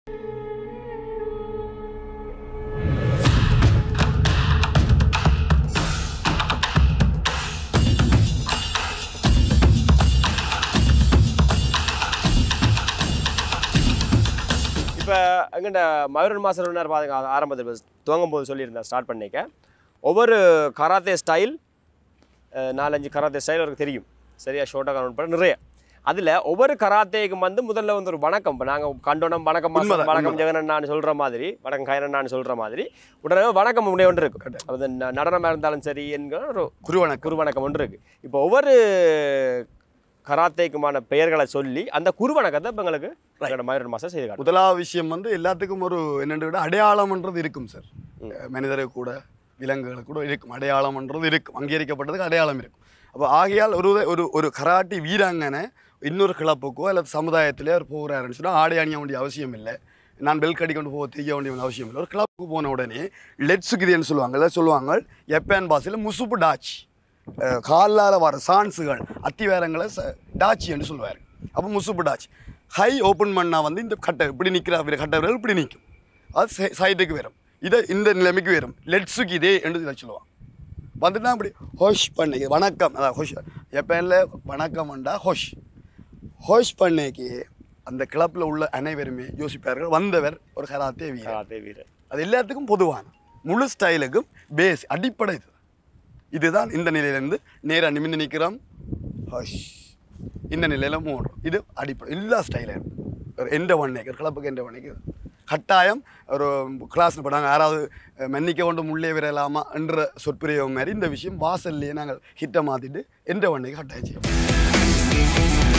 இப்போ எங்கள்கிட்ட மயூரன் மாஸ்டர் ஒன்றார் பாருங்க ஆரம்பத்தில் துவங்கும் போது சொல்லியிருந்தேன் ஸ்டார்ட் பண்ணிக்க ஒவ்வொரு கராத்தே ஸ்டைல் நாலஞ்சு கராத்தே ஸ்டைல் அவருக்கு தெரியும் சரியா ஷோர்ட்டாக கவுண்ட் பண்ண நிறைய அதில் ஒவ்வொரு கராத்தேக்கும் வந்து முதல்ல வந்து ஒரு வணக்கம் இப்போ நாங்கள் கண்டோனம் வணக்கம் மாஸ்டர், உண்மைதான், வணக்கம் ஜெகனண்ணான்னு சொல்கிற மாதிரி வணக்கம் கைரண்ணான்னு சொல்கிற மாதிரி உடனே வணக்கம் உடைய ஒன்று இருக்கும் அது ந- நடனமாக இருந்தாலும் சரி என்கிற ஒரு குருவணக்கம் குரு வணக்கம் ஒன்று இருக்கு இப்போ ஒவ்வொரு கராத்தேக்குமான பெயர்களை சொல்லி அந்த குரு வணக்கத்தை இப்போ எங்களுக்கு எங்களோட மயூரன் மாஸ்டர் செய்து காட்டும் முதலாவது விஷயம் வந்து எல்லாத்துக்கும் ஒரு என்னென்று விட அடையாளம்ன்றது இருக்கும் சார் மனிதருக்கு கூட விலங்குகளுக்கு கூட இருக்கும் அடையாளம்ன்றது இருக்கும் அங்கீகரிக்கப்பட்டதுக்கு அடையாளம் இருக்கும் அப்போ ஆகையால் ஒரு ஒரு ஒரு கராட்டி வீராங்கனை இன்னொரு கிளப்புக்கோ அல்லது சமுதாயத்திலே அவர் போகிறாருன்னு சொன்னால் ஆடை அணிய வேண்டிய அவசியம் இல்லை நான் பெல் கடி கொண்டு போக தெரிய வேண்டிய அவசியம் இல்லை ஒரு கிளப்புக்கு போன உடனே லெட்ஸுக்குதின்னு சொல்லுவாங்க இல்லை சொல்லுவாங்க எப்பேன் பாசையில் முசுப்பு டாச் அஹ் காலால் வர சான்ஸுகள் அத்திவேரங்களை ச டாச்சி என்று சொல்லுவார் அப்போ முசுப்பு டாச் ஹை ஓப்பன் பண்ணால் வந்து இந்த கட்டை இப்படி நிற்கிற கட்டை விரல் இப்படி நிற்கும் அது சை- சைடுக்கு வரும் இதை இந்த நிலைமைக்கு வரும் லெட்ஸுக்கு இதே என்று இதை சொல்லுவான் வந்துட்டா அப்படி ஹோஷ் பண்ணி வணக்கம் அதான் ஹோஷ் எப்போ இல்லை வணக்கம்ண்டா ஹோஷ் ஹோஷ் பண்ணைக்கு அந்த கிளப்பில் உள்ள அனைவருமே யோசிப்பார்கள் வந்தவர் ஒரு கராத்தே வீரர் கராத்தே வீரர் அது எல்லாத்துக்கும் பொதுவான முழு ஸ்டைலுக்கும் பேஸ் அடிப்படை இது இதுதான் இந்த நிலையிலேருந்து நேராக நிமிந்து நிற்கிறோம் ஹஷ் இந்த நிலையில் மூடுறோம் இது அடிப்படை எல்லா ஸ்டைலும் ஒரு எந்த ஒன்னைக்கு கிளப்புக்கு எந்த ஒன்னைக்கு கட்டாயம் ஒரு கிளாஸ் இப்போ நாங்கள் யாராவது அஹ், மன்னிக்க கொண்டு முள்ளே விரலாமா என்ற சொற்பிரயோகம் மாதிரி இந்த விஷயம் வாசல்லையே நாங்கள் ஹிட்டை மாற்றிட்டு எந்த ஒன்னைக்கு கட்டாயம் செய்வோம்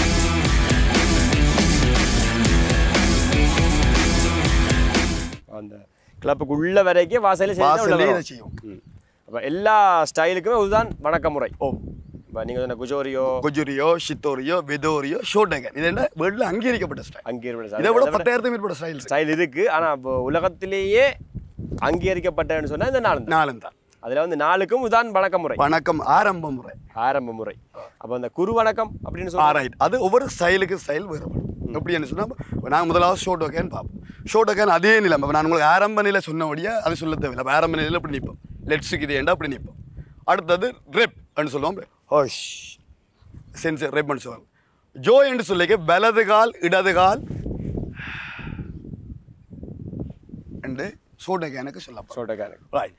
அந்த கிளப்புக்கு உள்ள வரைக்கும் வாசலில் செய்து வாசல்லே இதை செய்வோம் அப்போ எல்லா ஸ்டைலுக்குமே இதுதான் வணக்க முறை ஓ இப்போ நீங்கள் சொன்ன குஜோரியோ கொஜுரியோ ஷித்தோரியோ வெதோரியோ ஷோட்டகன் இது என்ன வேர்ல்டில் அங்கீகரிக்கப்பட்ட ஸ்டைல் அங்கே இதை விட பத்தாயிரத்துக்கு மேற்பட்ட ஸ்டைல் ஸ்டைல் இருக்கு ஆனால் இப்போ உலகத்திலேயே அங்கீகரிக்கப்பட்டன்னு சொன்னால் இந்த நாலு தான் நாலும் தான் அதில் வந்து நாளுக்கும் இதுதான் வணக்க முறை வணக்கம் ஆரம்ப முறை ஆரம்ப முறை அப்போ அந்த குரு வணக்கம் அப்படின்னு சொல்ல ஆராய்ட் அது ஒவ்வொரு ஸ்டைலுக்கு ஸ்டைல் வேறுபடும் எப்படின்னு சொன்னால் நாங்கள் முதலாவது ஷோட் ஓகேன்னு பார்ப்போம் ஷோட் ஓகேன்னு அதே நிலை இப்போ நான் உங்களுக்கு ஆரம்ப நிலை சொன்னபடியே அது சொல்ல தேவையில்லை அப்ப ஆரம்ப நிலையில் அப்படி நிற்போம் லெட்ஸுக்கு இது ஏண்டா அப்படி நிற்போம் அடுத்தது ரெப் அப்படின்னு சொல்லுவோம் ஹோஷ் சென்ஸ் ரெப்னு சொல்லுவாங்க ஜோ என்று சொல்லிக்க வலது கால் இடது கால் என்று ஷோட்டோகேனுக்கு சொல்லப்படும் சொல்லிட்டு ரைட்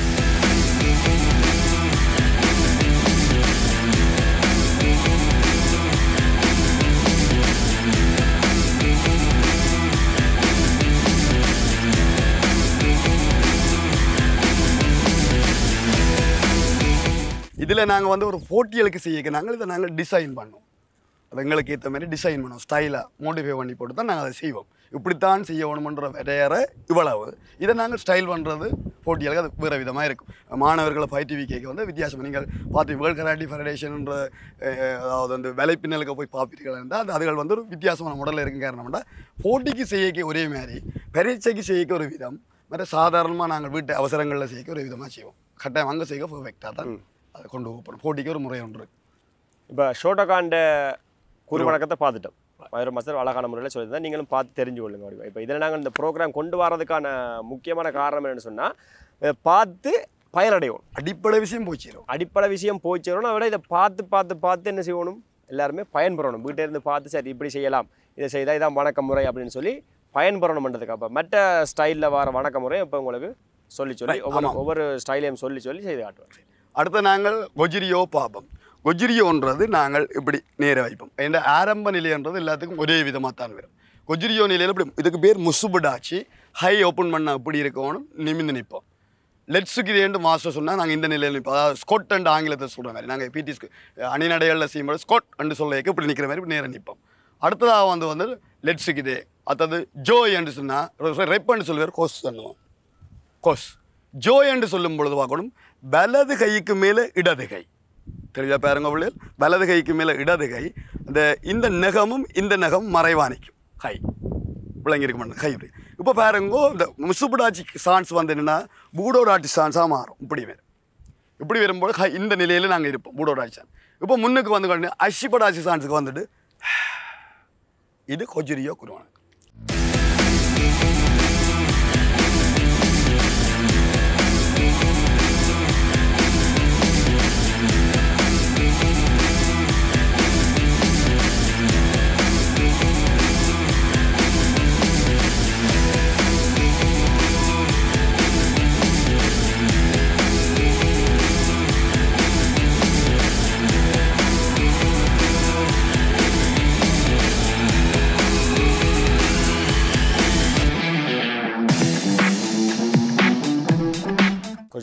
இதில் நாங்கள் வந்து ஒரு போட்டியலுக்கு செய்ய நாங்கள் இதை நாங்கள் டிசைன் பண்ணோம் அது எங்களுக்கு ஏற்ற மாதிரி டிசைன் பண்ணோம் ஸ்டைலாக மோட்டிஃபை பண்ணி போட்டு தான் நாங்கள் அதை செய்வோம் இப்படித்தான் செய்ய வேணுமன்ற வரையற இவ்வளவு இதை நாங்கள் ஸ்டைல் பண்ணுறது போட்டியலுக்கு அது வேறு விதமாக இருக்கும் மாணவர்களை ஃபைவ் டிவி கேட்க வந்து வித்தியாசம் நீங்கள் பார்த்து வேர்ல்ட் கராட்டி ஃபெடரேஷன்ன்ற அஹ், அதாவது அந்த வேலைப்பின்னலுக்கு போய் பார்ப்பீர்கள் என்றால் அது அதுகள் வந்து ஒரு வித்தியாசமான முடலில் இருக்கும் காரணம்னா போட்டிக்கு செய்யக்க ஒரே மாதிரி பரீட்சைக்கு செய்யக்க ஒரு விதம் மற்ற சாதாரணமாக நாங்கள் வீட்டு அவசரங்களில் செய்யக்க ஒரு விதமாக செய்வோம் கட்டாயம் அங்கே செய்ய பெர்ஃபெக்டாக தான் அதை கொண்டு போகப்படும் போட்டிக்கு ஒரு முறை ஒன்று இருக்கு இப்போ ஷோட்டோகாண்ட குரு வணக்கத்தை பார்த்துட்டோம் மயூர மாஸ்டர் அழகான முறையில் சொல்லியிருந்தா நீங்களும் பார்த்து தெரிஞ்சு கொள்ளுங்க அப்படி இப்போ இதில் நாங்கள் இந்த ப்ரோக்ராம் கொண்டு வரதுக்கான முக்கியமான காரணம் என்னன்னு சொன்னால் பார்த்து பயனடையும் அடிப்படை விஷயம் போச்சிடும் அடிப்படை விஷயம் போச்சிடணும் அதை விட இதை பார்த்து பார்த்து பார்த்து என்ன செய்யணும் எல்லாருமே பயன்பெறணும் வீட்டில் இருந்து பார்த்து சரி இப்படி செய்யலாம் இதை செய்தால் இதான் வணக்க முறை அப்படின்னு சொல்லி பயன்பெறணும்ன்றதுக்கு அப்போ மற்ற ஸ்டைலில் வர வணக்க முறை இப்போ உங்களுக்கு சொல்லி சொல்லி Right, ஒவ்வொரு ஆமாம். ஒவ்வொரு ஸ்டைலையும் சொல்லி சொல்லி செய்து காட்டுவார் அடுத்து நாங்கள் கொஜிரியோ பார்ப்போம் கொஜிரியோன்றது நாங்கள் இப்படி நேர வைப்போம் இந்த ஆரம்ப நிலைன்றது எல்லாத்துக்கும் ஒரே விதமாக தான் வரும் கொஜிரியோ நிலையில் இப்படி இதுக்கு பேர் முசுபுடாச்சு ஹை ஓப்பன் பண்ண இப்படி இருக்கணும் நிமிந்து நிற்போம் லெட்ஸுக்கு இது மாஸ்டர் சொன்னால் நாங்கள் இந்த நிலையில் நிற்போம் அதாவது ஸ்கொட் அண்ட் ஆங்கிலத்தை சொல்கிற மாதிரி நாங்கள் பிடி அணிநடைகளில் செய்யும்போது ஸ்கொட் அண்டு சொல்ல இப்படி நிற்கிற மாதிரி இப்படி நேரம் நிற்போம் அடுத்ததாக வந்து வந்து லெட்ஸுக்கு இது அதாவது ஜோய் என்று சொன்னால் ரெப்பன்னு சொல்லுவார் கோஸ் பண்ணுவோம் கோஸ் ஜோய் என்று சொல்லும் பொழுது பார்க்கணும் வலது கைக்கு மேலே இடது கை தெரியுதா பாருங்க பிள்ளைகள் வலது கைக்கு மேலே இடது கை இந்த இந்த நகமும் இந்த நகமும் மறைவானிக்கும் கை விளங்கியிருக்க மாட்டேன் கை இப்படி இப்போ பாருங்க இந்த முசுபுடாச்சி சான்ஸ் வந்து என்னென்னா பூடோடாச்சி சான்ஸாக மாறும் இப்படி வரும் இப்படி வரும்போது கை இந்த நிலையில் நாங்கள் இருப்போம் பூடோடாச்சி சான்ஸ் இப்போ முன்னுக்கு வந்து கண்டு அஷிபடாச்சி சான்ஸுக்கு வந்துட்டு இது கொஜிரியோ குருவானுக்கு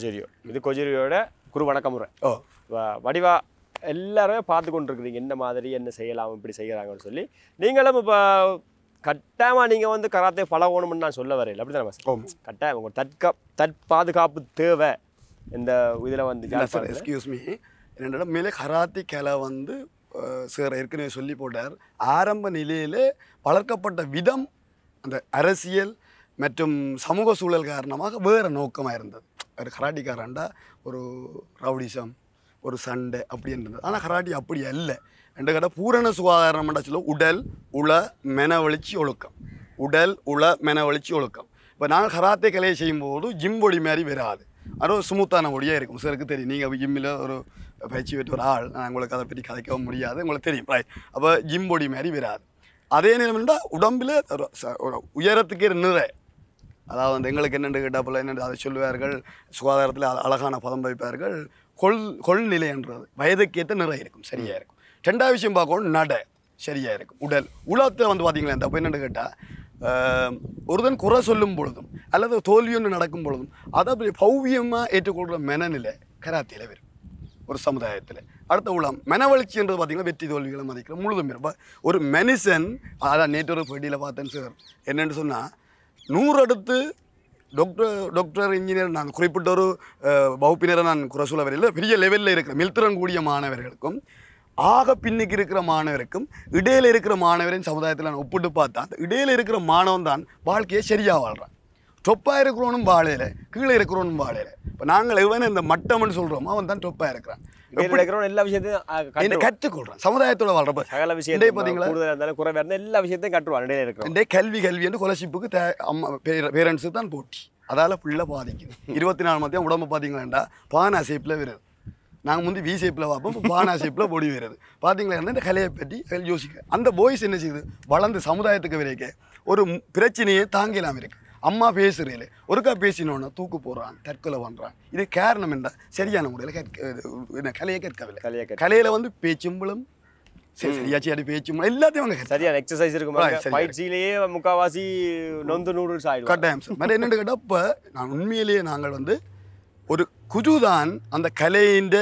கொஜிரியோ இது கொஜிரியோட குரு வணக்க முறை ஓ வ- வடிவா எல்லாருமே பார்த்து கொண்டிருக்கிறீங்க என்ன மாதிரி என்ன செய்யலாம் இப்படி செய்கிறாங்கன்னு சொல்லி நீங்களும் இப்போ கட்டாயமாக நீங்கள் வந்து கராத்தே பழகணும்னு நான் சொல்ல வரையில் அப்படி தானே மாஸ்டர் ஓம் கட்டாயம் உங்கள் தற்கா தற்பாதுகாப்பு தேவை இந்த இதில் வந்து இல்லை சார் யாழ்ப்பாணத்துல. எக்ஸ்கியூஸ் மீ என்னோட மேலே கராத்தி கலை வந்து சார் ஏற்கனவே சொல்லி போட்டார் ஆரம்ப நிலையிலே வளர்க்கப்பட்ட விதம் அந்த அரசியல் மற்றும் சமூக சூழல் காரணமாக வேறு நோக்கமாக இருந்தது ஒரு கராட்டிக்காரன்டா ஒரு ரவுடிசம் ஒரு சண்டை அப்படி இருந்தது ஆனால் கராட்டி அப்படி அல்ல ரெண்டு கடை பூரண சுகாதாரம் சொல்ல உடல் உள மெனவழிச்சி ஒழுக்கம் உடல் உள மெனவழிச்சி ஒழுக்கம் இப்போ நான் கராத்தே கலையை செய்யும்போது ஜிம் பொடி மாதிரி வராது அது ஒரு ஸ்மூத்தான ஒடியாக இருக்கும் சிலருக்கு தெரியும் நீங்கள் ஜிம்மில் ஒரு பயிற்சி பெற்ற ஒரு ஆள் நான் உங்களுக்கு அதை பற்றி கதைக்கவும் முடியாது உங்களுக்கு தெரியும் ரைட் அப்போ ஜிம் பொடி மாதிரி வராது அதே நேரம்னா உடம்பில் ஒரு ச- ஒரு உயரத்துக்கே நிறை அதாவது வந்து எங்களுக்கு என்னென்று கேட்டாப்புல என்னென்று அதை சொல்லுவார்கள் சுகாதாரத்தில் அழ- அழகான பதம் வைப்பார்கள் கொள் கொள்நிலைன்றது வயதுக்கேற்ற நிறை இருக்கும் சரியாக இருக்கும் ரெண்டாவது விஷயம் பார்க்கணும் நட சரியாக இருக்கும் உடல் உலகத்தில் வந்து பார்த்தீங்களா இந்த அப்போ என்னென்னு கேட்டால் ஒருதன் குறை சொல்லும் பொழுதும் அல்லது தோல்வி ஒன்று நடக்கும் பொழுதும் அதை அப்படி பௌவியமாக ஏற்றுக்கொள்கிற மனநிலை கராத்தியில் வரும் ஒரு சமுதாயத்தில் அடுத்த உளம் மனவளர்ச்சின்றது பார்த்தீங்கன்னா வெற்றி தோல்விகளை மதிக்கிற முழுதும் இருப்பா ஒரு மனுஷன் அதான் நேற்று ஒரு பேட்டியில் பார்த்தேன் சார் என்னென்னு சொன்னால் நூறு அடுத்து டாக்டர் டாக்டர் இன்ஜினியர் நான் குறிப்பிட்ட ஒரு அஹ், வகுப்பினரை நான் குறை சொல்ல வரையில் பெரிய லெவலில் இருக்கிற மில்திறன் கூடிய மாணவர்களுக்கும் ஆக பின்னுக்கு இருக்கிற மாணவருக்கும் இடையில இருக்கிற மாணவரின் சமுதாயத்தில் நான் ஒப்பிட்டு பார்த்தா அந்த இடையில இருக்கிற மாணவன் தான் வாழ்க்கையை சரியாக வாழ்கிறான் டொப்பாக இருக்கிறவனும் வாழையில கீழே இருக்கிறவனும் வாழையில இப்போ நாங்கள் எவன் இந்த மட்டம்னு சொல்கிறோமோ அவன் தான் டொப்பாக இருக்கிறான் இடையில இருக்கிறவங்க எல்லா விஷயத்தையும் அஹ், என்ன கற்றுருவான். கற்றுக்கொள்கிறான் சமுதாயத்தோட வாழ்றப்ப சகல இன்றைய விஷயத்தையும் பார்த்தீங்களா கூடுதலாக இருந்தாலும் குறைவாக இருந்தாலும் எல்லா விஷயத்தையும் கட்டுருவான் இடையில இருக்கிறோம் இந்த கல்வி கல்வி என்று கொலசிப்புக்கு தே அம்மா பேரண்ட்ஸுக்கு தான் போட்டி அதால் ஃபுல்லாக பாதிக்குது இருபத்தி நாலு மத்தியம் உடம்பு பார்த்தீங்களா பானா ஷேப்பில் வருது நாங்கள் முந்தி வி ஷேப்பில் பார்ப்போம் இப்போ பானா ஷேப்பில் பொடி வருது பார்த்தீங்களா இந்த கலையை பற்றி அதில் யோசிக்க அந்த பாய்ஸ் என்ன செய்யுது வளர்ந்து சமுதாயத்துக்கு வரைக்க ஒரு மு- பிரச்சனையே தாங்கலாம் இருக்கு அம்மா பேசுகிறீங்களே ஒருக்கா பேசினோன்னா தூக்கு போடுறான் தற்கொலை பண்ணுறான் இது காரணம் என்ன சரியான முறையில் கற்க என்ன கலையை கற்கவில்லை கலையை கற்க கலையில் வந்து பேச்சும்பளும் சரி சரியாச்சு அடி பேச்சும் எல்லாத்தையும் அவங்க கற்க சரியான எக்ஸசைஸ் Right, இருக்கும் சரியா பயிற்சியிலேயே முக்காவாசி நொந்து நூடுல்ஸ் ஆயிடும் கட்டாயம் சார் மற்ற என்னென்னு கேட்டால் இப்போ நான் உண்மையிலேயே நாங்கள் வந்து ஒரு குருதான் அந்த கலையின்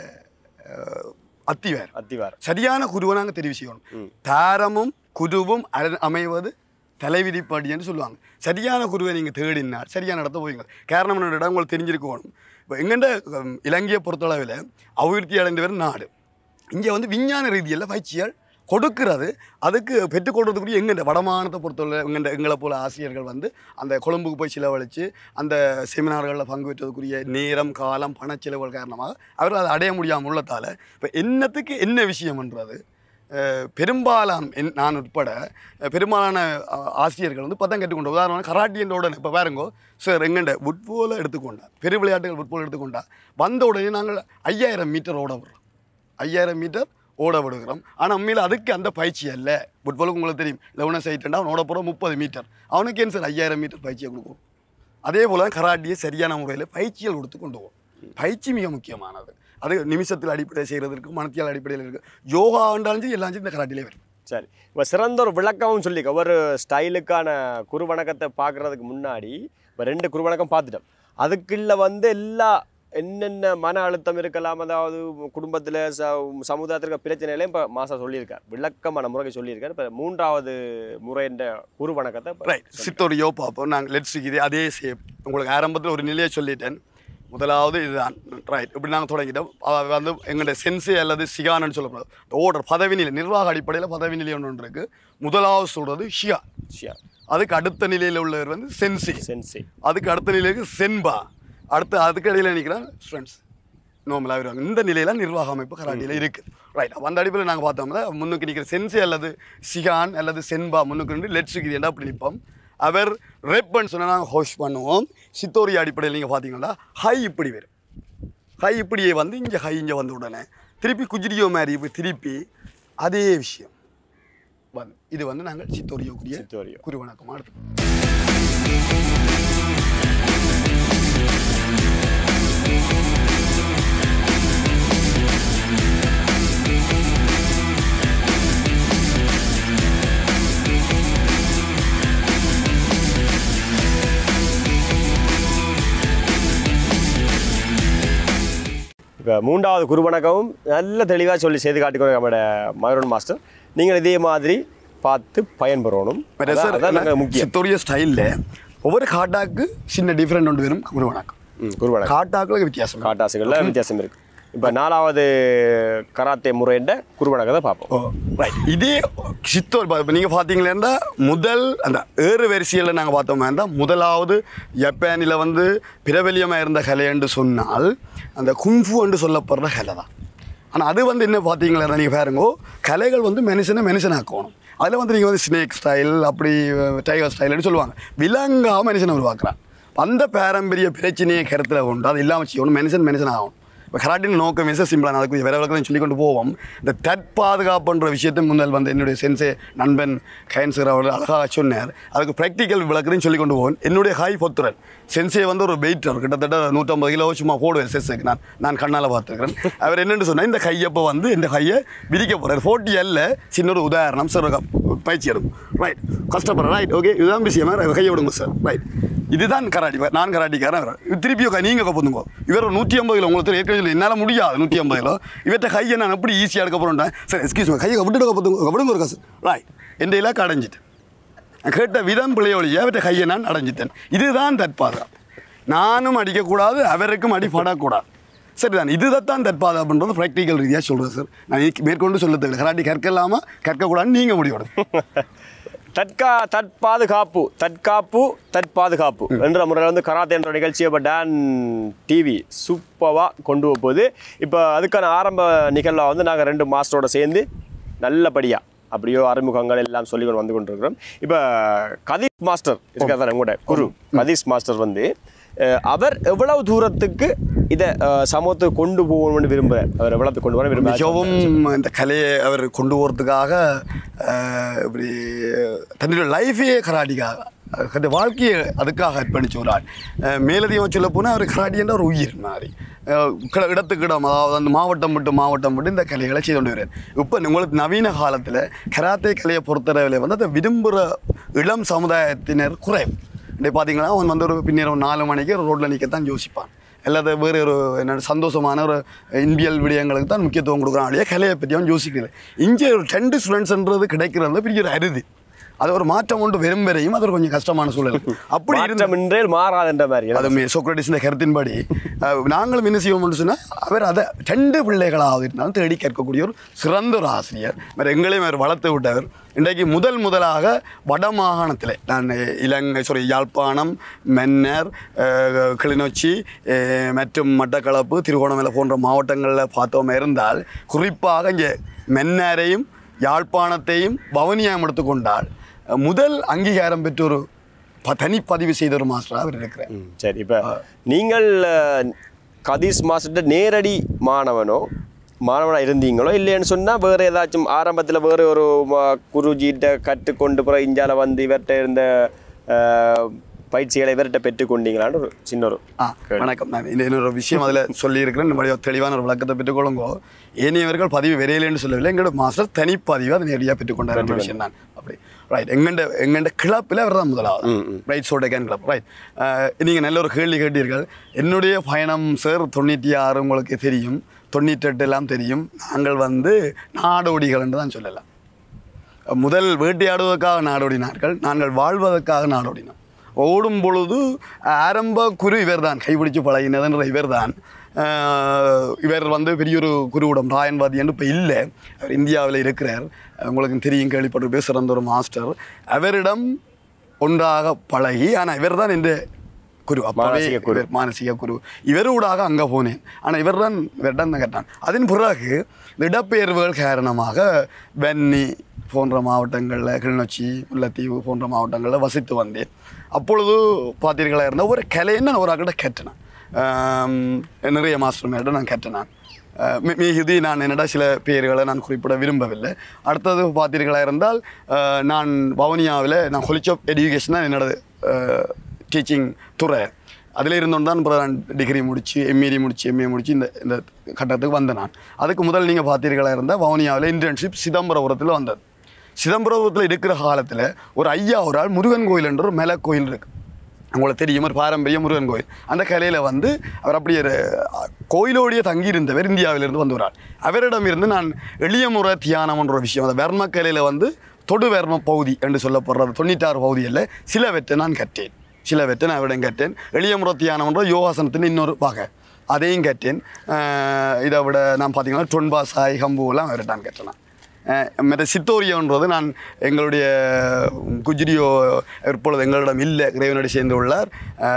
அத்திவார் அத்திவார் சரியான குருவை நாங்கள் தெரிவு செய்யணும் ம். தாரமும் குருவும் அர- அமைவது தலைவிதிப்படி என்று சொல்லுவாங்க சரியான குருவை நீங்கள் தேடினால் சரியான இடத்த போவீங்க காரணம் என்ன இடம் உங்களுக்கு தெரிஞ்சிருக்கணும் இப்போ எங்கண்ட ஹம், இலங்கையை பொறுத்தளவில் அபிவிருத்தி அடைந்தவர் நாடு இங்கே வந்து விஞ்ஞான ரீதியில் பயிற்சிகள் கொடுக்கிறது அதுக்கு பெற்றுக்கொள்றதுக்குரிய எங்கண்ட வடமானத்தை பொறுத்தவரை எங்கண்ட எங்களை போல ஆசிரியர்கள் வந்து அந்த கொழும்புக்கு போய் செலவழித்து அந்த செமினார்களில் பங்கு பெற்றதுக்குரிய நேரம் காலம் பணச்செலவுகள் காரணமாக அவர்கள் அதை அடைய முடியாமல் உள்ளதால் இப்போ என்னத்துக்கு என்ன விஷயம்ன்றது அஹ், பெரும்பாலான என் நான் உட்பட அஹ், பெரும்பாலான அஹ், ஆசிரியர்கள் வந்து பதம் கற்றுக்கொண்டு உதாரணம் கராட்டியன்ற உடனே இப்போ பாருங்கோ சார் எங்கண்ட ஃபுட்பாலை எடுத்துக்கொண்டா பெரு விளையாட்டுகள் ஃபுட்பால் எடுத்துக்கொண்டா வந்த உடனே நாங்கள் ஐயாயிரம் மீட்டர் ஓட விடுறோம் ஐயாயிரம் மீட்டர் ஓட விடுகிறோம் ஆனால் உண்மையில் அதுக்கு அந்த பயிற்சி அல்ல ஃபுட்பாலுக்கு உங்களுக்கு தெரியும் லெவன சைட்டுண்டா அவன் ஓட போகிறோம் முப்பது மீட்டர் அவனுக்கு ஏன் சார் ஐயாயிரம் மீட்டர் பயிற்சியை கொடுக்கும் அதே போல் தான் கராட்டியை சரியான முறையில் பயிற்சிகள் கொடுத்து கொண்டு போகும் பயிற்சி மிக முக்கியமானது அது நிமிஷத்தில் அடிப்படையில் செய்கிறது இருக்குது மனத்தியால் அடிப்படையில் இருக்குது யோகா என்றாலும் சரி எல்லாம் சரி இந்த கராட்டிலே வரும் சரி இப்போ சிறந்த ஒரு விளக்கமும் சொல்லி ஒரு ஸ்டைலுக்கான குருவணக்கத்தை பார்க்கறதுக்கு முன்னாடி இப்போ ரெண்டு குருவணக்கம் பார்த்துட்டோம் அதுக்குள்ள வந்து எல்லா என்னென்ன மன அழுத்தம் இருக்கலாம் அதாவது குடும்பத்தில் ச சமுதாயத்திற்கு பிரச்சனைகளையும் இப்போ மாசா சொல்லியிருக்கார் விளக்கமான முறையை சொல்லியிருக்கார் இப்போ மூன்றாவது முறைன்ற குருவணக்கத்தை இப்ப ரைட் சித்தோரியோ பார்ப்போம் நாங்கள் லெட்ஸ் இதே அதே சேப் உங்களுக்கு ஆரம்பத்தில் ஒரு நிலையை சொல்லிட்டேன் முதலாவது இதுதான் ரைட் இப்படி நாங்கள் தொடங்கிட்டோம் அவ வந்து எங்களுடைய சென்சே அல்லது சிகானன்னு சொல்லப்படுது ஓர்டர் பதவி நிலை நிர்வாக அடிப்படையில் பதவி நிலை ஒன்று ஒன்று இருக்குது முதலாவது சொல்கிறது ஷியா ஷியா அதுக்கு அடுத்த நிலையில் உள்ளவர் வந்து சென்சி சென்சி அதுக்கு அடுத்த நிலைக்கு சென்பா அடுத்து அதுக்கு இடையில நிற்கிறான் ஸ்டூடெண்ட்ஸ் நார்மலாக வருவாங்க இந்த நிலையில நிர்வாக அமைப்பு கராட்டியில் இருக்குது ரைட் அந்த அடிப்படையில் நாங்கள் பார்த்தோம்னா முன்னுக்கு நிற்கிற சென்சி அல்லது சிகான் அல்லது சென்பா முன்னுக்கு நின்று லெட்ஸ் என்ன அப்படி நிற்போம் அவர் ரெப்பன்னு சொன்னால் நாங்கள் ஹோஷ் பண்ணுவோம் சித்தோரி அடிப்படையில் நீங்கள் பார்த்தீங்கன்னா ஹை இப்படி வரும் ஹை இப்படியே வந்து இங்கே ஹை இங்கே வந்த உடனே திருப்பி குஜிரியோ மாதிரி இப்படி திருப்பி அதே விஷயம் வந்து இது வந்து நாங்கள் சித்தோரியோ சித்தோரியோ குருவணக்கமாக எடுத்துக்கோம் இப்போ மூன்றாவது குருவணக்கமும் நல்ல தெளிவாக சொல்லி செய்து காட்டிக்கொண்டு நம்மளோட மயூரன் மாஸ்டர் நீங்கள் இதே மாதிரி பார்த்து பயன்பெறணும் மற்ற அதான் அதான் நாங்கள் சார் முக்கியம் சித்தோரிய ஸ்டைலில் ஒவ்வொரு காட்டாக்கு சின்ன டிஃப்ரெண்ட் ஒன்று வரும் குரு வணக்கம் ம் குருவணக்கம் காட்டாக்களுக்கு வித்தியாசம் காட்டாசுகளில் வித்தியாசம் இருக்குது இப்போ நாலாவது கராத்தே முறைன்ற குருவணக்கத்தை பார்ப்போம் ஓ ரைட் இதே சித்தோர் இப்போ நீங்கள் பார்த்தீங்களேன்னா முதல் அந்த ஏறு வரிசையில் நாங்கள் பார்த்தோமே இருந்தால் முதலாவது ஜப்பானில் வந்து பிரபலியமாக இருந்த கலை என்று சொன்னால் அந்த குங்ஃபு என்று சொல்லப்படுற கலை தான் ஆனால் அது வந்து என்ன பார்த்தீங்களா நீங்கள் பாருங்கோ கலைகள் வந்து மனுஷனை மனுஷனாக்கணும் அதில் வந்து நீங்கள் வந்து ஸ்னேக் ஸ்டைல் அப்படி டைகர் ஸ்டைல்னு சொல்லுவாங்க விலங்கா மனுஷனை உருவாக்குறான் அந்த பாரம்பரிய பிரச்சனையை கருத்தில் கொண்டு அது இல்லாமல் செய்யணும் மனுஷன் மனுஷன் ஆகணும் இப்போ கராட்டின் நோக்கம் மிக சிம்பிளான அதுக்கு வேற விளக்கம் சொல்லி கொண்டு போவோம் இந்த தற்பாதுகாப்புன்ற விஷயத்தை முன்னல் வந்து என்னுடைய சென்சே நண்பன் கயன்சர் அவர் அழகாக சொன்னார் அதுக்கு ப்ராக்டிக்கல் விளக்குறேன்னு சொல்லி கொண்டு போவோம் என்னுடைய ஹாய் பொத்துரன் சென்சே வந்து ஒரு வெயிட்டர் கிட்டத்தட்ட நூற்றம்பது கிலோ சும்மா போடுவேன் செஸ்ஸுக்கு நான் நான் கண்ணால் பார்த்துருக்கிறேன் அவர் என்னென்னு சொன்னால் இந்த கையப்போ வந்து இந்த கையை விதிக்க போகிறார் போட்டி அல்ல சின்ன ஒரு உதாரணம் சார் ஒரு பயிற்சி எடுக்கும் ரைட் கஷ்டப்படுறேன் ரைட் ஓகே இதுதான் விஷயமா கையை விடுங்க சார் ரைட் இதுதான் கராட்டி இப்ப நான் கராட்டிக்காரன் அவர் திருப்பி உக்கா நீங்கள் கப்பந்துங்க இவர் ஒரு நூற்றி ஐம்பது கிலோ உங்களுக்கு ஏற்கனவே சொல்லி என்னால் முடியாது நூற்றி ஐம்பது கிலோ இவர்கிட்ட கையை நான் எப்படி ஈஸியாக எடுக்க போகிறேன் சார் எஸ்கியூஸ் கையை விட்டுட்டு கப்பத்துங்க கப்படுங்க ஒரு காசு ரைட் என் இலக்கு அடைஞ்சிட்டேன் நான் கேட்ட விதம் பிள்ளையொழிய அவர்கிட்ட கையை நான் அடைஞ்சிட்டேன் இதுதான் தற்பாதுகாப்பு நானும் அடிக்கக்கூடாது அவருக்கும் அடிபடக்கூடாது சரிதான் இதுதான் தற்பாதுகாப்புன்றது ப்ராக்டிக்கல் ரீதியாக சொல்கிறேன் சார் நான் இதுக்கு மேற்கொண்டு சொல்ல தேவையில்லை கராட்டி கற்கலாமா கற்கக்கூடாதுன்னு நீங்கள் முடிவெடுங்க தற்கா தற்பாதுகாப்பு தற்காப்பு தற்பாதுகாப்பு என்ற முறையில் வந்து கராத்தே என்ற நிகழ்ச்சியை இப்போ டான் டிவி சூப்பராக கொண்டு போக போகுது இப்போ அதுக்கான ஆரம்ப நிகழ்வில் வந்து நாங்கள் ரெண்டு மாஸ்டரோட சேர்ந்து நல்லபடியாக அப்படியோ அறிமுகங்கள் எல்லாம் சொல்லி கொண்டு வந்து கொண்டிருக்கிறோம் இப்போ கதீஷ் மாஸ்டர் இருக்காதான் நம்மளோட குரு கதீஷ் மாஸ்டர் வந்து அஹ், அவர் எவ்வளவு தூரத்துக்கு இதை அஹ், சமூகத்துக்கு கொண்டு போகணும்னு விரும்ப அவர் எவ்வளவு கொண்டு போக விரும்ப மிகவும் இந்த கலையை அவர் கொண்டு போகிறதுக்காக அஹ், இப்படி தன்னுடைய லைஃபையே கராட்டிக்காக அந்த வாழ்க்கையை அதுக்காக அர்ப்பணிச்ச ஒரு ஆள் அஹ், மேலதிகமாக சொல்ல போனால் அவர் கராட்டி என்ற ஒரு உயிர் மாதிரி அஹ், கிட- இடத்துக்கு இடம் அதாவது அந்த மாவட்டம் விட்டு மாவட்டம் விட்டு இந்த கலைகளை செய்து கொண்டு வருவார் இப்போ உங்களுக்கு நவீன காலத்தில் கராத்தே கலையை பொறுத்தளவில் வந்து அதை விரும்புகிற இளம் சமுதாயத்தினர் குறைவு இன்னைக்கு பார்த்தீங்கன்னா அவன் வந்து ஒரு பின்னர் நாலு மணிக்கு ரோட்டில் நிற்கத்தான் யோசிப்பான் எல்லாத்த வேறு ஒரு என்ன சந்தோஷமான ஒரு இன்பியல் விடயங்களுக்கு தான் முக்கியத்துவம் கொடுக்குறான் இல்லையா கலையை பற்றி அவன் யோசிக்கிறது இங்கே ஒரு ரெண்டு ஸ்டூடெண்ட்ஸ்ன்றது கிடைக்கிறது பெரிய ஒரு அருதி அது ஒரு மாற்றம் ஒன்று வெறும் வரையும் அது ஒரு கொஞ்சம் கஷ்டமான சூழல் அப்படி இருந்து மாற்றமின்றே மாறாதுன்ற மாதிரி அது சோக்ரட்டிஸின் கருத்தின்படி அஹ், நாங்களும் என்ன செய்வோம்னு சொன்னால் அவர் அதை ரெண்டு பிள்ளைகளாக இருந்தாலும் தேடி கேட்கக்கூடிய ஒரு சிறந்த ஒரு ஆசிரியர் வேறு எங்களையும் அவர் வளர்த்து விட்டவர் இன்றைக்கு முதல் முதலாக வட மாகாணத்தில் நான் இலங்கை சாரி யாழ்ப்பாணம் மன்னர் அஹ், கிளிநொச்சி அஹ், மற்றும் மட்டக்களப்பு திருகோணமலை போன்ற மாவட்டங்களில் பார்த்தோம் இருந்தால் குறிப்பாக இங்கே மன்னாரையும் யாழ்ப்பாணத்தையும் பவனியாம் எடுத்துக்கொண்டால் அஹ், முதல் அங்கீகாரம் பெற்ற ஒரு ப- தனிப்பதிவு செய்த ஒரு மாஸ்டராக அவர் இருக்கிறார் ம், சரி இப்போ நீங்கள் அஹ், கதீஷ் மாஸ்டர் நேரடி மாணவனோ மாணவனாக இருந்தீங்களோ இல்லைன்னு சொன்னால் வேறு ஏதாச்சும் ஆரம்பத்தில் வேறு ஒரு ம- குருஜிகிட்ட கற்றுக்கொண்டு பிறகு இந்தியாவில் வந்து இவர்கிட்ட இருந்த அஹ், பயிற்சிகளை இவர்கிட்ட பெற்றுக்கொண்டீங்களான்னு ஒரு சின்ன ஒரு ஆ வணக்கம் நான் இந்த இன்னொரு விஷயம் அதில் சொல்லியிருக்கிறேன் இந்த மாதிரி ஒரு தெளிவான ஒரு விளக்கத்தை பெற்றுக்கொள்ளுங்கோ ஏனையவர்கள் பதிவு விரையிலேன்னு சொல்லவில்லை எங்களோட மாஸ்டர் தனிப்பதிவு அதை நேரடியாக பெற்றுக்கொண்டார் என்ற விஷயம் தான் அப்படி ரைட் எங்கண்ட எங்கண்ட கிளப்பில் அவர் தான் முதலாவது ரைட் சோடேகன் கிளப் ரைட் நீங்கள் நல்ல ஒரு கேள்வி கேட்டீர்கள் என்னுடைய பயணம் சார் தொண்ணூற்றி ஆறு உங்களுக்கு தெரியும் தொண்ணூற்றெட்டு எல்லாம் தெரியும் நாங்கள் வந்து நாடோடிகள் என்று தான் சொல்லலாம் முதல் வேட்டையாடுவதற்காக நாடோடினார்கள் நாங்கள் வாழ்வதற்காக நாடோடினோம் ஓடும் பொழுது ஆரம்ப குரு இவர்தான் கைப்பிடிச்சு பழகினதுன்ற இவர்தான் ஆஹ் இவர் வந்து பெரிய ஒரு குருவிடம் ராயன்வாதி என்று இப்போ இல்லை அவர் இந்தியாவில் இருக்கிறார் உங்களுக்கு தெரியும் கேள்விப்பட்டு சிறந்த ஒரு மாஸ்டர் அவரிடம் ஒன்றாக பழகி ஆனால் இவர் தான் இந்த குரு அப்பவே மானசீக குரு. இவர் மானசீக குரு இவரூடாக அங்கே போனேன் ஆனால் இவர் தான் இவர்தான் தான் கேட்டான் அதன் பிறகு இந்த இடப்பெயர்வுகள் காரணமாக வென்னி போன்ற மாவட்டங்களில் கிளிநொச்சி முல்லைத்தீவு போன்ற மாவட்டங்களில் வசித்து வந்தேன் அப்பொழுது பார்த்தீர்களா இருந்த ஒரு கலையை நான் ஒரு ஆக்கிட்ட கேட்டேன் ஆம், நிறைய மாஸ்டர் மேடம் நான் கேட்டேன் மிகுதி நான் என்னடா சில பெயர்களை நான் குறிப்பிட விரும்பவில்லை அடுத்தது பார்த்தீர்களா இருந்தால் அஹ், நான் வவுனியாவில் நான் கொலிச் ஆஃப் எஜுகேஷன் தான் என்னோட டீச்சிங் துறை அதில் இருந்தோன்னு தான் அப்புறம் நான் டிகிரி முடித்து எம்இடி முடித்து எம்ஏ முடித்து இந்த இந்த கட்டத்துக்கு வந்தேன் நான் அதுக்கு முதல் நீங்கள் பார்த்தீர்களா இருந்தால் வவுனியாவில் இன்டர்ன்ஷிப் சிதம்பரபுரத்தில் வந்தது சிதம்பரபுரத்தில் இருக்கிற காலத்தில் ஒரு ஐயா ஒரு ஆள் முருகன் கோயில் என்ற ஒரு மேல கோயில் இருக்கு உங்களுக்கு தெரியும் ஒரு பாரம்பரிய முருகன் கோயில் அந்த கலையில் வந்து அவர் அப்படி ஒரு அஹ், கோயிலோடைய தங்கியிருந்தவர் இந்தியாவிலிருந்து வந்து வரார் அவரிடமிருந்து நான் எளிய முறை தியானம்ன்ற ஒரு விஷயம் அந்த வர்ம கலையில் வந்து தொடு வர்ம பகுதி என்று சொல்லப்படுற தொண்ணூറ്റാറ് பகுதியில் சிலவற்றை நான் கற்றேன் சிலவற்றை நான் அவரிடம் கற்றேன் எளிய முறை தியானம்ன்ற யோகாசனத்தின் இன்னொரு வகை அதையும் கற்றேன் அஹ், இதை விட நான் பார்த்தீங்கன்னா டொன்பா சாய் ஹம்புவெல்லாம் அவர்கிட்ட நான் கற்றேன் அஹ் மற்ற சித்தோரியோன்றது நான் எங்களுடைய குஜ்ரியோ இப்பொழுது எங்களிடம் இல்லை இறைவனோடு சேர்ந்து உள்ளார்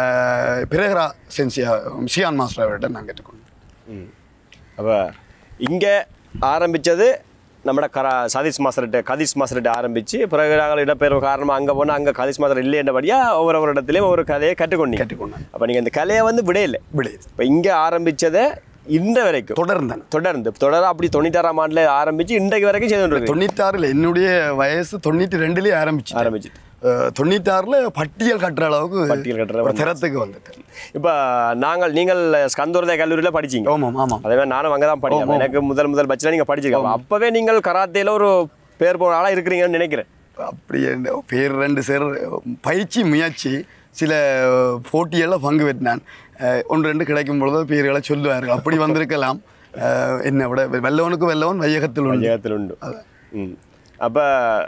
அஹ் பிரகரா சென்சியா சியான் மாஸ்டர் அவர்கிட்ட நான் கேட்டுக்கொண்டேன் அப்போ இங்கே ஆரம்பித்தது നമ്മുടെ கரா சதீஷ் மாஸ்டர்கிட்ட கதீஷ் மாஸ்டர்கிட்ட ஆரம்பித்து பிறகு நாங்கள் இடப்பெயர்வு காரணமாக அங்கே போனால் அங்கே கதீஷ் மாஸ்டர் இல்லைன்றபடியாக ஒவ்வொரு ஒரு இடத்துலையும் ஒரு கதையை கற்றுக்கொண்டீங்க கேட்டுக்கொண்டேன் அப்போ நீங்கள் இந்த கலையை வந்து விடையில்லை விளையுது இப்போ இங்கே ஆரம்பித்ததை இன்ற வரைக்கும் தொடர்ந்தேன் தொடர்ந்து தொடர அப்படி தொண்ணூத்தாறாம் ஆண்டில் ஆரம்பித்து இன்றைக்கு வரைக்கும் செய்துட்டு தொண்ணூத்தாறில் என்னுடைய வயசு தொண்ணூற்றி ரெண்டுலேயே ஆரம்பிச்சு ஆரம்பிச்சு தொண்ணூத்தாறில் பட்டியல் கட்டுற அளவுக்கு பட்டியல் கட்டுற ஒரு திறத்துக்கு வந்துட்டேன் இப்போ நாங்கள் நீங்கள் ஸ்கந்தோதய கல்லூரியில் படிச்சீங்க ஆமாம் ஆமாம் அதே மாதிரி நானும் அங்கே தான் படிக்கிறேன் எனக்கு முதல் முதல் பட்சில் நீங்கள் படிச்சிருக்கீங்க அப்போவே நீங்கள் கராத்தேல ஒரு பேர் போன ஆளாக இருக்கிறீங்கன்னு நினைக்கிறேன் அப்படி என்ன பேர் ரெண்டு சேர் பயிற்சி முயற்சி சில போட்டியெல்லாம் பங்கு பெற்றினான் அஹ் ஒன்று ரெண்டு கிடைக்கும் பொழுது பேர்களை சொல்லுவார்கள் அப்படி வந்திருக்கலாம் அஹ் என்னை விட வெல்லவனுக்கு வெல்லவன் வையகத்தில் உண்டு பஞ்சாயத்தில் உண்டு ம் அப்போ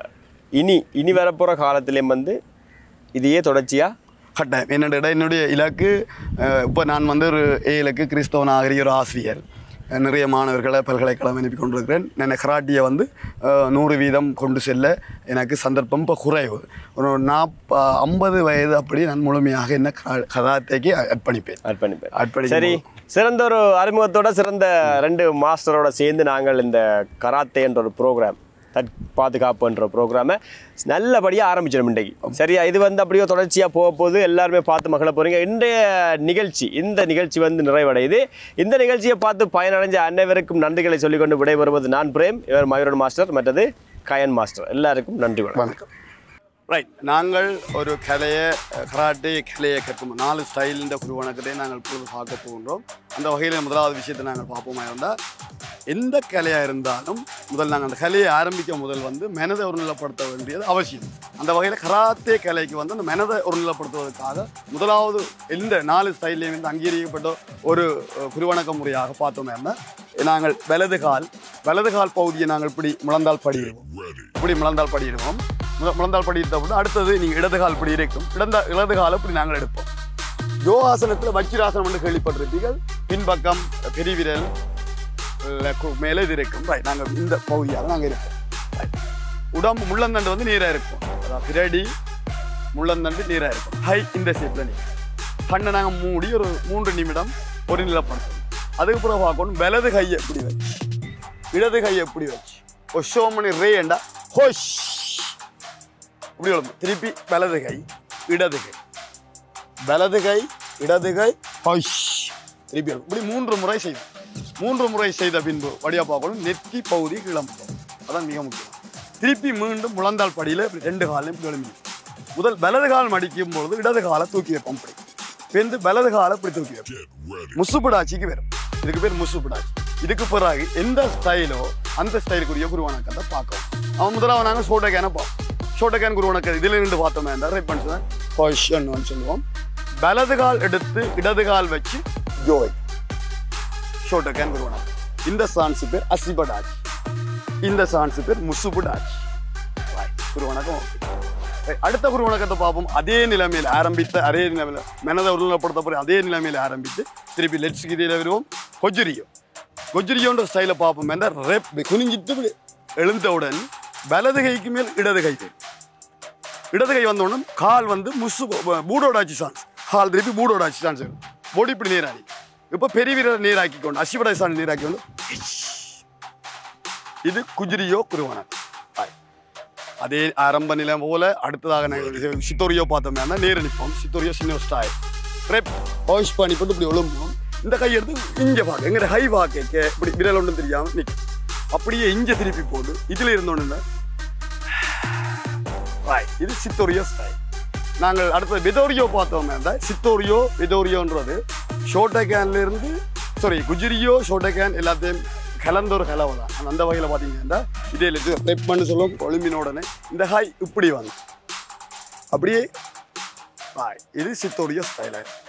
இனி இனி வரப்போகிற காலத்துலேயும் வந்து இதையே தொடர்ச்சியாக கட்டாயம் என்னோட என்னுடைய இலக்கு இப்போ நான் வந்து ஒரு ஏ இலக்கு கிறிஸ்தவ நாகரிக ஒரு ஆசிரியர் அஹ் நிறைய மாணவர்களை பல்கலைக்கழகம் அனுப்பி கொண்டிருக்கிறேன் நான் கராட்டியை வந்து அஹ், நூறு வீதம் கொண்டு செல்ல எனக்கு சந்தர்ப்பம் இப்போ குறைவு ஒரு நாப் ஐம்பது வயது அப்படி நான் முழுமையாக என்ன கரா- கராத்தேக்கு அர்ப்பணிப்பேன் அர்ப்பணிப்பேன் அர்ப்பணிக்கும் சரி சிறந்த ஒரு அறிமுகத்தோட சிறந்த ரெண்டு மாஸ்டரோட சேர்ந்து நாங்கள் இந்த கராத்தே என்ற ஒரு ப்ரோக்ராம் தட் பாதுகாப்புன்ற ப்ரோக்ராமை நல்லபடியாக ஆரம்பிச்சிடும் இன்றைக்கு சரியா இது வந்து அப்படியே தொடர்ச்சியாக போக போது எல்லாருமே பார்த்து மகள போகிறீங்க இன்றைய நிகழ்ச்சி இந்த நிகழ்ச்சி வந்து நிறைவடையுது இந்த நிகழ்ச்சியை பார்த்து பயனடைஞ்ச அனைவருக்கும் நன்றிகளை சொல்லிக்கொண்டு விடைபெறுவது நான் பிரேம் இவர் மயூரன் மாஸ்டர் மற்றது கயன் மாஸ்டர் எல்லாருக்கும் நன்றி வணக்கம் வணக்கம் ரைட் நாங்கள் ஒரு கலையை கராட்டே கலையை கற்கும் நாலு ஸ்டைலின் குரு வணக்கத்தை நாங்கள் இப்பொழுது பார்க்க போகின்றோம் அந்த வகையில் முதலாவது விஷயத்தை நாங்கள் பார்ப்போமா இருந்தால் எந்த கலையாக இருந்தாலும் முதல் நாங்கள் அந்த கலையை ஆரம்பிக்க முதல் வந்து மனதை ஒருநிலைப்படுத்த வேண்டியது அவசியம் அந்த வகையில் கராத்தே கலைக்கு வந்து அந்த மனதை ஒருநிலைப்படுத்துவதற்காக முதலாவது எந்த நாலு ஸ்டைல்லையும் வந்து அங்கீகரிக்கப்பட்ட ஒரு அஹ், குருவணக்க முறையாக பார்த்தோமே இருந்தால் நாங்கள் வலது கால் வலது கால் பகுதியை நாங்கள் இப்படி முழந்தால் படிடுவோம் இப்படி முழந்தால் படிடுவோம் முத- முழந்தால் படித்த விட அடுத்தது நீங்கள் இடது கால் இப்படி இருக்கும் இடந்த இடது கால் இப்படி நாங்கள் எடுப்போம் யோகாசனத்தில் வச்சிராசனம் என்று கேள்விப்பட்டிருப்பீர்கள் பின்பக்கம் பெருவிரல் ல- கு- மேலே இது இருக்கும் ரைட் நாங்கள் இந்த பகுதியாக நாங்கள் இருப்போம் Right. உடம்பு முள்ளந்தண்டு வந்து நீராக இருக்கும் அதாவது பிரடி முள்ளந்தண்டு நீராக இருக்கும் ஹை இந்த ஷேப்பில் நீர் கண்ணை நாங்கள் மூடி ஒரு மூன்று நிமிடம் ஒரு நிலப்படுத்தணும் அதுக்கு பிறகு பார்க்கணும் வலது கையை இப்படி வச்சு இடது கையை இப்படி வச்சு ஒஷோமணி ரேண்டா ஹோஷ் இப்படி எழுதும் திருப்பி வலது கை இடது கை வலது கை இடது கை ஹொஷ் திருப்பி எழுதும் இப்படி மூன்று முறை செய்யும் மூன்று முறை செய்த பின்பு வடிவா பார்க்கணும் நெத்தி பகுதி கிளம்பும் அதான் மிக முக்கியம் திருப்பி மீண்டும் முழந்தாள் படியில் இப்படி ரெண்டு காலையும் இப்படி எழும்பி முதல் வலது கால் மடிக்கும் பொழுது இடது காலை தூக்கி வைப்போம் இப்படி பிறந்து வலது காலை இப்படி தூக்கி வைப்போம் முசுப்பிடாச்சிக்கு வரும் இதுக்கு பேர் முசுப்பிடாச்சி இதுக்கு பிறகு எந்த ஸ்டைலோ அந்த ஸ்டைலுக்குரிய குருவணக்கத்தை பார்க்கணும் அவன் முதலாவது நாங்கள் சோட்ட கேனை பார்ப்போம் சோட்ட கேன் குருவணக்கம் இதில் இருந்து பார்த்தோமே இருந்தால் ரைட் பண்ணி பொசிஷன் சொல்லுவோம் வலது கால் எடுத்து இடது கால் வச்சு ஜோய் ஷோட்ட கேன் குருவணக்கம் இந்த சான்ஸ் பேர் அசிபடாச்சி இந்த சான்ஸ் பேர் முசுபுடாச்சி குருவணக்கம் ஓகே Right, அடுத்த குரு வணக்கத்தை பார்ப்போம் அதே நிலைமையில் ஆரம்பித்த அதே நிலைமையில் மனதை உருளப்படுத்தப்பட அதே நிலைமையில் ஆரம்பித்து திருப்பி லெட்ஸ் கீதையில் வருவோம் கொஜ்ரியோ கொஜ்ரியோன்ற ஸ்டைலை பார்ப்போம் என்ற ரெப் குனிஞ்சிட்டு இப்படி எழுந்தவுடன் வலது கைக்கு மேல் இடது கை வரும். இடது கை வந்த உடனே கால் வந்து முசு பூடோடாச்சி சான்ஸ் கால் திருப்பி பூடோடாச்சி சான்ஸ் வரும் பொடி இப்படி நீராடி இப்போ பெரிய வீரர் நீராக்கி கொண்டு அசிபடை சான்ஸ் நீராக்கி கொண்டு இது குஜ்ரியோ குருவணக்கம் Right. அதே ஆரம்ப நிலை போல அடுத்ததாக நாங்கள் சித்தோரியோ பார்த்தோம்னா நேர நிற்போம் சித்தோரியோ சின்ன ஸ்டாய் ரெப் வாஷ் பண்ணி போட்டு இப்படி ஒழும்பும் இந்த கை எடுத்து இங்கே பார்க்க எங்கிட்ட ஹை பார்க்க இப்படி விரல் ஒன்றும் தெரியாமல் நிற்கும் அப்படியே இங்கே திருப்பி போட்டு இதில் இருந்தோன்னு ராய் இது சித்தோரியோ ஸ்டைல் நாங்கள் அடுத்தது விதோரியோ பார்த்தோம்னா இருந்தால் சித்தோரியோ விதோரியோன்றது ஷோட்ட கேன்ல இருந்து சாரி குஜிரியோ ஷோட்ட கேன் எல்லாத்தையும் கலந்த ஒரு கலவை தான் ஆனா அந்த வகையில் பார்த்தீங்கன்னா இதே இது ரெப் பண்ணு சொல்லுவோம் கொழும்பின உடனே இந்த ஹாய் இப்படி வந்து அப்படியே பாய் இது சித்தோடைய ஸ்டைலர்